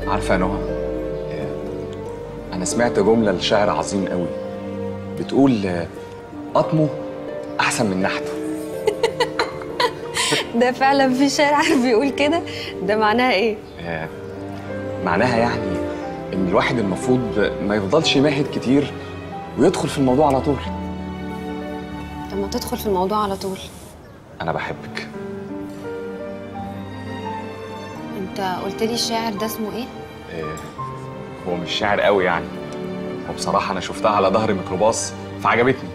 عارفه يا نهى آه، انا سمعت جمله لشاعر عظيم قوي بتقول آه، قطمه احسن من نحته ده فعلا في شاعر بيقول كده ده معناها ايه آه، معناها يعني ان الواحد المفروض ما يفضلش ماهد كتير ويدخل في الموضوع على طول طب ما تدخل في الموضوع على طول انا بحبك انت قلت لي الشاعر ده اسمه ايه آه، هو مش شاعر قوي يعني وبصراحه انا شفتها على ظهر ميكروباص فعجبتني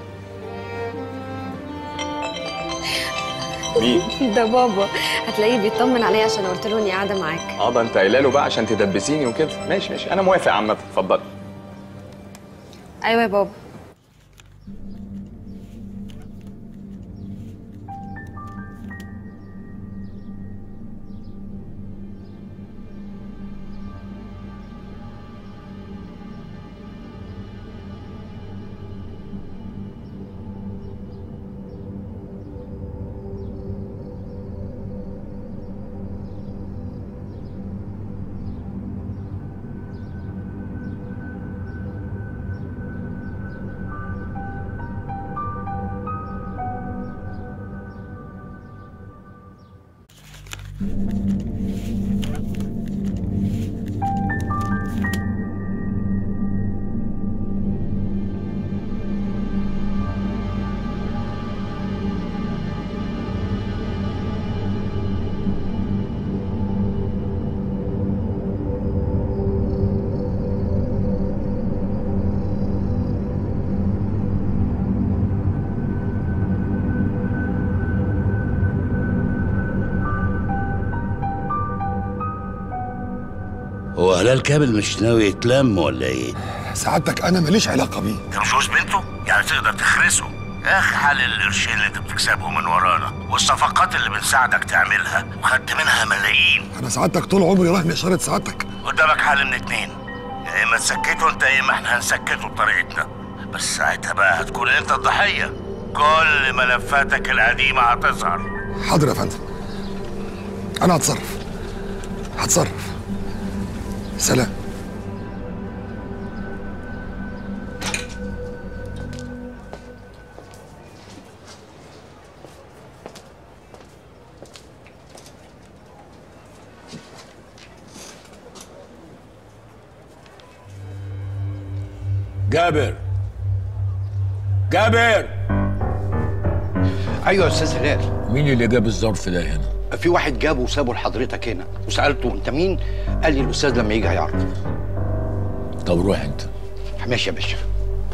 مين ده بابا هتلاقيه بيطمن عليا عشان قلت له اني قاعده معاك اه ده انت قايله له بقى عشان تدبسيني وكده ماشي ماشي انا موافق عامه اتفضلي ايوه يا بابا هو هلال كامل مش ناوي يتلم ولا ايه؟ سعادتك انا ماليش علاقه بيه انت مش جوز بنته؟ يعني تقدر تخرسه يا اخي حلل القرشين اللي انت بتكسبهم من ورانا والصفقات اللي بنساعدك تعملها وخدت منها ملايين انا سعادتك طول عمري رهن اشاره سعادتك قدامك حل من اتنين يا اما تسكته انت يا اما احنا هنسكته بطريقتنا بس ساعتها بقى هتكون انت الضحيه كل ملفاتك القديمه هتظهر حاضر يا فندم انا هتصرف هتصرف سلام جابر جابر ايوه يا استاذ هلال مين اللي جاب الظرف ده هنا في واحد جابه وسابه لحضرتك هنا وسالته انت مين قال لي الاستاذ لما يجي هيعرف طب روح انت ماشي يا باشا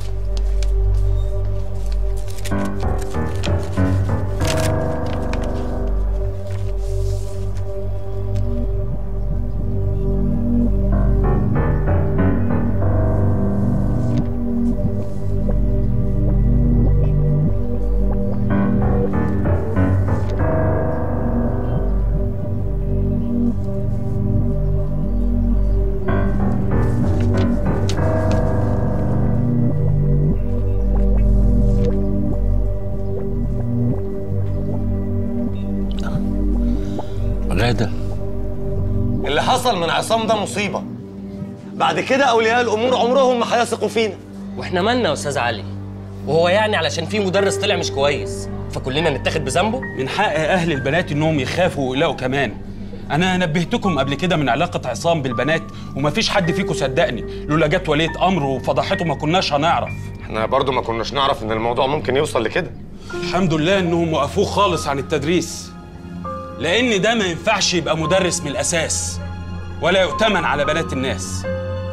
غادة اللي حصل من عصام ده مصيبة بعد كده أولياء الأمور عمرهم ما هيثقوا فينا واحنا مالنا يا استاذ علي وهو يعني علشان في مدرس طلع مش كويس فكلنا نتاخد بذنبه من حق اهل البنات انهم يخافوا ويقلقوا كمان انا نبهتكم قبل كده من علاقه عصام بالبنات ومفيش حد فيكم صدقني لولا جت وليه امر وفضحته ما كناش هنعرف احنا برضو ما كناش نعرف إن الموضوع ممكن يوصل لكده الحمد لله انهم وقفوه خالص عن التدريس لان ده ما ينفعش يبقى مدرس من الاساس ولا يؤتمن على بنات الناس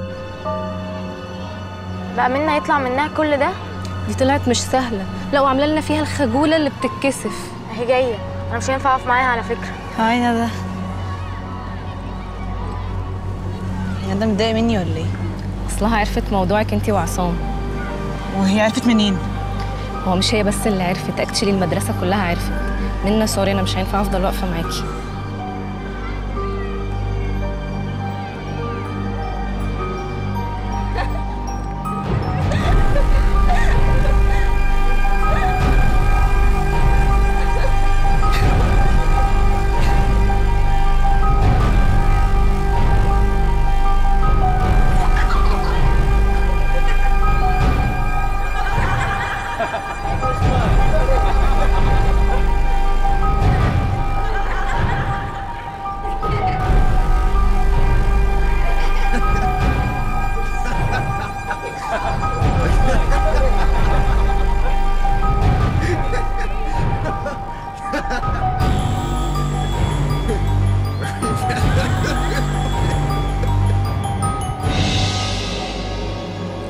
بقى منا يطلع منها كل ده دي طلعت مش سهلة لو عاملة لنا فيها الخجولة اللي بتتكسف اهي جايه انا مش هينفع اقف معاها على فكره هاي ده يعني ده متضايق مني ولا ايه؟ أصلها عرفت موضوعك انتي وعصام وهي عرفت منين؟ هو مش هي بس اللي عرفت اكشلي المدرسة كلها عرفت منا سوري أنا مش هينفع أفضل واقفة معاكي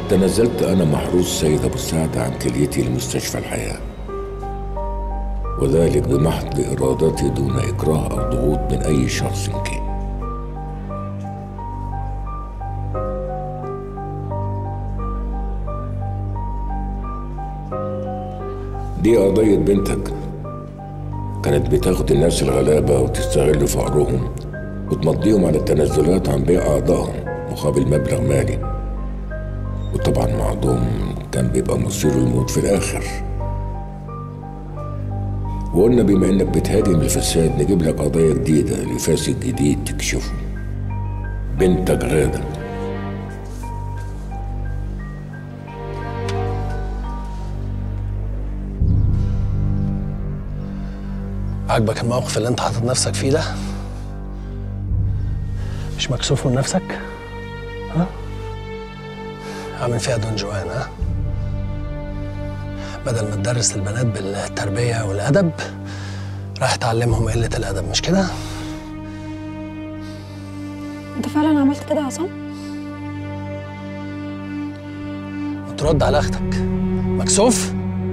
تنازلت أنا محروس سيد أبو السعد عن كليتي لمستشفى الحياة وذلك بمحض إرادتي دون إكراه أو ضغوط من أي شخص كان دي قضية بنتك كانت بتاخد الناس الغلابة وتستغل فقرهم وتمضيهم على التنازلات عن بيع أعضائهم مقابل مبلغ مالي وطبعا معظم كان بيبقى مصيره الموت في الآخر وقلنا بما إنك بتهاجم الفساد نجيب لك قضية جديدة لفاسد جديد تكشفه بنتك غادة عاجبك الموقف اللي انت حاطط نفسك فيه ده مش مكسوف من نفسك ها عامل فيها دون جوان ها بدل ما تدرس البنات بالتربية والأدب راح تعلمهم قلة الأدب مش كده؟ انت فعلا عملت كده يا عصام وترد على أختك مكسوف؟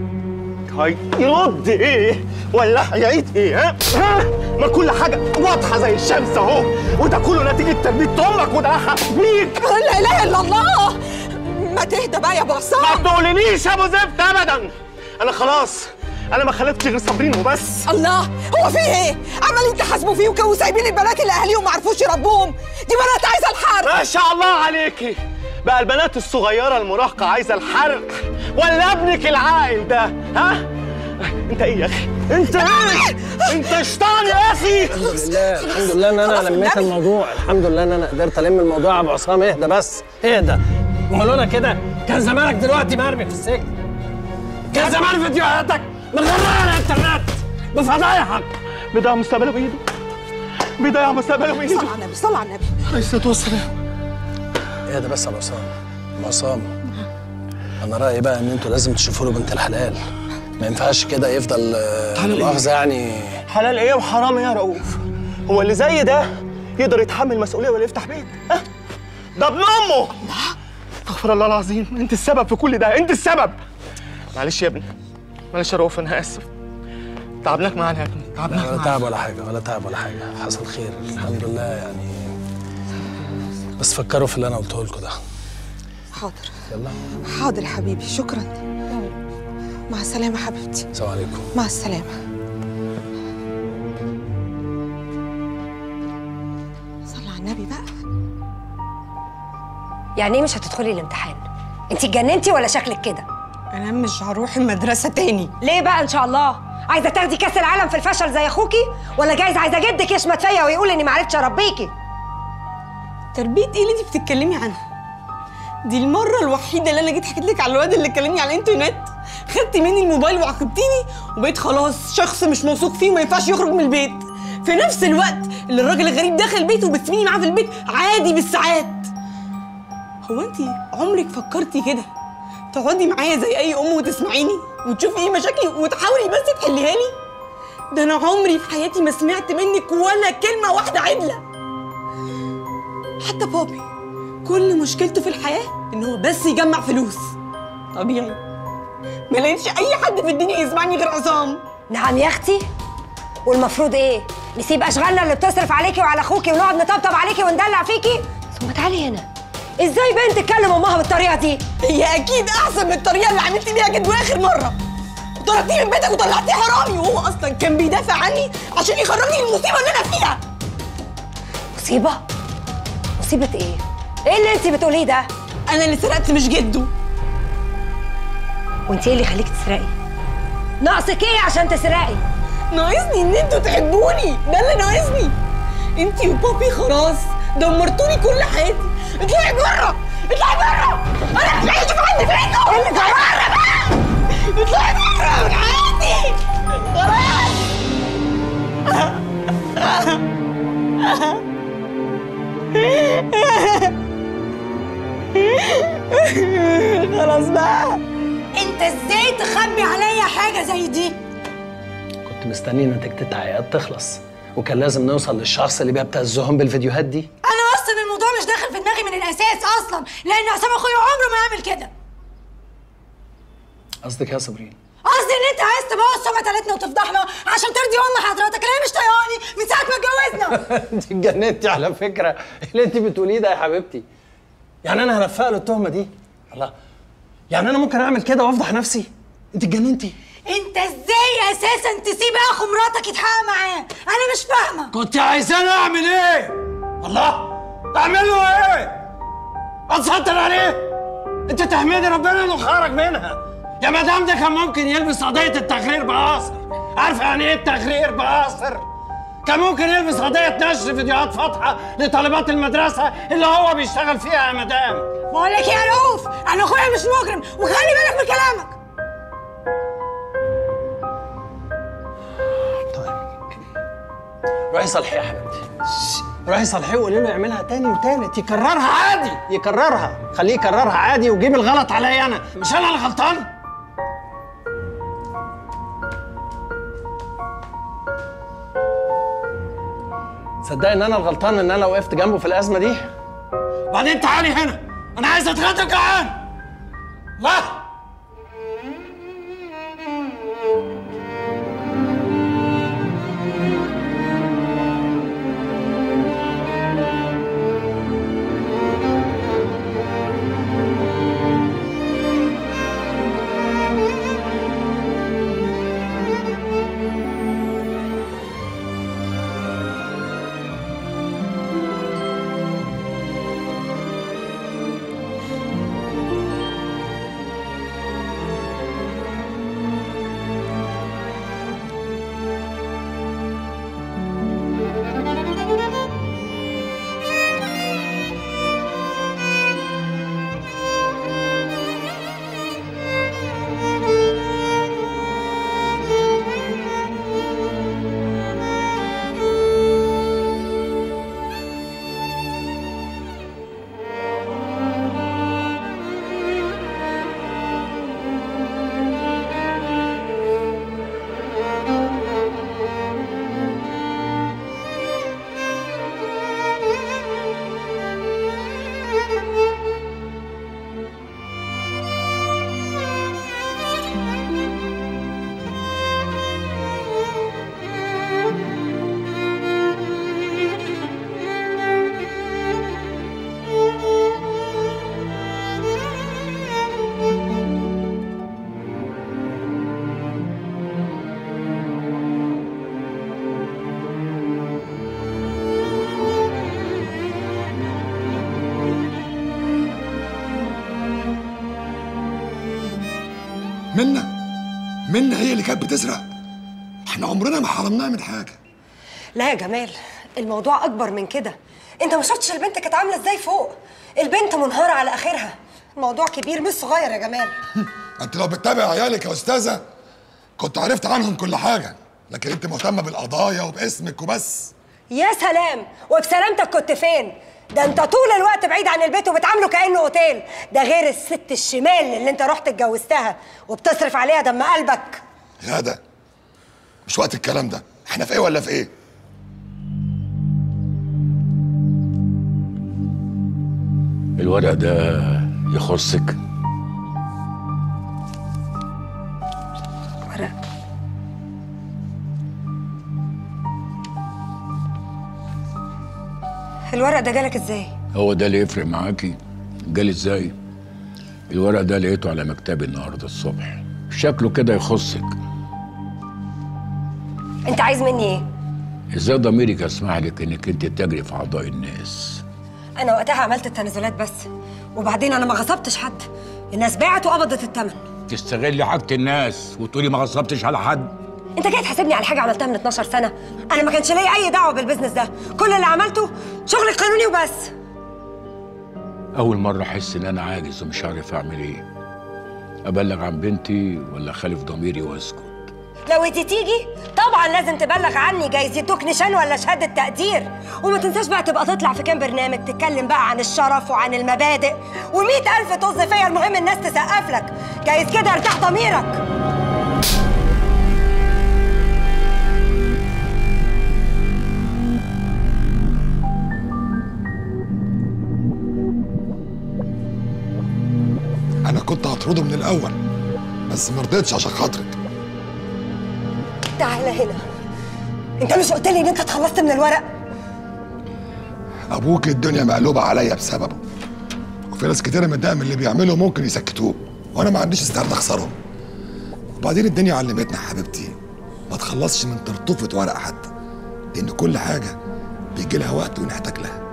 هيرد ايه ولا هيعيد ايه ها؟ ها؟ ما كل حاجه واضحه زي الشمس اهو وده كله نتيجه تربيه امك ودلعها بيك لا اله الا الله ما تهدى بقى يا ابو عصام ما تقولنيش يا ابو زفت ابدا انا خلاص انا ما خلفتش غير صابرين وبس الله هو في ايه عمالين تحاسبوا فيه وكانوا سايبين البنات اللي اهاليهم ما عرفوش يربوهم دي بنات عايزه الحرب ما شاء الله عليكي بقى البنات الصغيره المراهقه عايزه الحرق ولا ابنك العاقل ده ها انت ايه يا اخي انت ايه انت شيطان يا اخي الحمد لله الحمد لله ان انا لميت الموضوع الحمد لله ان انا قدرت الم الموضوع يا ابو عصام اهدى بس اهدى ما لولا كده كان زمانك دلوقتي مرمي في السجن كان زمان فيديوهاتك مغرقه على الانترنت بفضايحك بيضيع مستقبله بايده بيضيع مستقبله بايده صل على النبي صل على النبي عليه الصلاه والسلام اهدى بس يا ابو عصام ابو عصام انا رايي بقى ان انتوا لازم تشوفوا له بنت الحلال ما ينفعش كده يفضل آه، حلال إيه؟ مؤاخذه يعني حلال ايه وحرام ايه يا رؤوف هو اللي زي ده يقدر يتحمل مسؤوليه ولا يفتح بيت ها ده ابن امه استغفر الله العظيم انت السبب في كل ده انت السبب معلش يا ابني معلش يا رؤوف انا اسف تعبناك معانا يا ابني تعبناك ولا معانا تعب ولا حاجه ولا تعب ولا حاجه حصل خير الحمد لله يعني بس فكروا في اللي انا قلته لكم ده حاضر يلا حاضر يا حبيبي شكرا مع السلامه حبيبتي السلام عليكم مع السلامه صلى على النبي بقى يعني ايه مش هتدخلي الامتحان انت اتجننتي ولا شكلك كده انا مش هروح المدرسه تاني ليه بقى ان شاء الله عايزه تاخدي كاس العالم في الفشل زي اخوكي ولا جايز عايزه جدك يشمت فيا ويقول اني ما عرفتش اربيكي تربيه ايه اللي انت بتتكلمي عنها دي المره الوحيده اللي انا جيت حكيت لك على الواد اللي كلمني على الانترنت خدتي مني الموبايل وعاقبتيني وبقيت خلاص شخص مش موثوق فيه وما ينفعش يخرج من البيت في نفس الوقت اللي الراجل الغريب دخل البيت وبتسيبيني معاه في البيت عادي بالساعات هو انت عمرك فكرتي كده تقعدي معايا زي اي ام وتسمعيني وتشوفي ايه مشاكلي وتحاولي بس تحليها لي ده انا عمري في حياتي ما سمعت منك ولا كلمه واحده عدله حتى بابي كل مشكلته في الحياه ان هو بس يجمع فلوس طبيعي ما لقيتش اي حد في الدنيا يسمعني غير عصام نعم يا اختي والمفروض ايه نسيب اشغالنا اللي بتصرف عليكي وعلى اخوكي ونقعد نطبطب عليكي وندلع فيكي ثم تعالي هنا ازاي بنت تكلم امها بالطريقه دي هي اكيد احسن من الطريقه اللي عملتي بيها جد اخر مره وطردتيه من بيتك وطلعتيه حرامي وهو اصلا كان بيدافع عني عشان يخرجني من المصيبه اللي انا فيها مصيبه مصيبه ايه ايه اللي انت بتقوليه ده انا اللي سرقت مش جده وانت ايه اللي يخليكي تسرقي ناقصك ايه عشان تسرقي ناقصني ان انتوا تحبوني ده اللي ناقصني انتي وبابي خلاص دمرتوني كل حياتي اطلعي بره اطلعي بره انا مش عايز اشوف حد فيكم ايه اللي جرى بره اطلعي بره من حياتي خلاص خلاص بقى انت ازاي تخبي عليا حاجه زي دي كنت مستني نتيجه التحقيقات تخلص وكان لازم نوصل للشخص اللي بيبتزهم بالفيديوهات دي انا اصلا الموضوع مش داخل في دماغي من الاساس الاساس اصلا لان عصام اخويا عمره ما يعمل كده قصدك يا صابرين قصدي ان انت عايز تبوظ سمعه عيلتنا وتفضحنا عشان ترضي ام حضرتك اللي هي مش طايقاني من ساعه ما اتجوزنا انت اتجننتي على فكره اللي انت بتقوليه ده يا حبيبتي يعني انا هلفق له التهمه دي الله يعني انا ممكن اعمل كده وافضح نفسي انت اتجننتي انت ازاي اساسا تسيب اخو مراتك يتحقق معاه انا مش فاهمه كنت عايزاني اعمل ايه الله اعمل له ايه اتسطر عليه انت تحمدي ربنا انه خرج منها يا مدام ده كان ممكن يلبس قضيه التغرير بقاصر عارفه يعني ايه التغرير بقاصر كان ممكن يلبس قضيه نشر فيديوهات فاضحه لطالبات المدرسه اللي هو بيشتغل فيها يا مدام بقول لك يا رؤوف انا اخويا مش مجرم وخلي بالك من كلامك روحي صالحيه يا حبيبتي روحي صالحيه وقولي له يعملها تاني وتالت يكررها عادي يكررها خليه يكررها عادي وجيب الغلط عليا انا مش انا اللي غلطان صدقني ان انا الغلطان ان انا وقفت جنبه في الازمه دي وبعدين تعالي هنا انا عايز اتغدى جعان لا منا منا هي اللي كانت بتسرق احنا عمرنا ما حرمناها من حاجه لا يا جمال الموضوع اكبر من كده انت ما شفتش البنت كانت عامله ازاي فوق البنت منهاره على اخرها الموضوع كبير مش صغير يا جمال انت لو بتتابع عيالك يا استاذه كنت عرفت عنهم كل حاجه لكن انت مهتمه بالقضايا وباسمك وبس يا سلام وبسلامتك كنت فين ده انت طول الوقت بعيد عن البيت وبتعامله كانه اوتيل ده غير الست الشمال اللي انت رحت اتجوزتها وبتصرف عليها دم قلبك غدا مش وقت الكلام ده احنا في ايه ولا في ايه الورق ده يخصك ورق الورق ده جالك ازاي هو ده اللي يفرق معاكي جالي ازاي الورق ده لقيته على مكتبي النهارده الصبح شكله كده يخصك انت عايز مني ايه ازاي ضميرك يسمح لك انك انت تجري في اعضاء الناس انا وقتها عملت التنازلات بس وبعدين انا ما غصبتش حد الناس باعت وقبضت الثمن تستغلي حاجه الناس وتقولي ما غصبتش على حد انت جاي تحاسبني على حاجه عملتها من 12 سنه انا ما كانش ليا اي دعوه بالبيزنس ده كل اللي عملته شغل قانوني وبس اول مره احس ان انا عاجز ومش عارف اعمل ايه ابلغ عن بنتي ولا خالف ضميري واسكت لو دي تيجي طبعا لازم تبلغ عني جايز يدوك نشان ولا شهاده تقدير وما تنساش بقى تبقى تطلع في كام برنامج تتكلم بقى عن الشرف وعن المبادئ ومئة ألف طز فيا المهم الناس تسقف لك جايز كده ارتاح ضميرك كنت هطرده من الاول بس ما رضيتش عشان خاطرك تعالى هنا انت مش قلت لي ان انت اتخلصت من الورق ابوك الدنيا مقلوبه عليا بسببه وفي ناس كتيره متضايقه من اللي بيعمله ممكن يسكتوه وانا ما عنديش استعداد اخسرهم وبعدين الدنيا علمتنا يا حبيبتي ما تخلصش من طرطوفه ورقه حتى لان كل حاجه بيجي لها وقت ونحتاج لها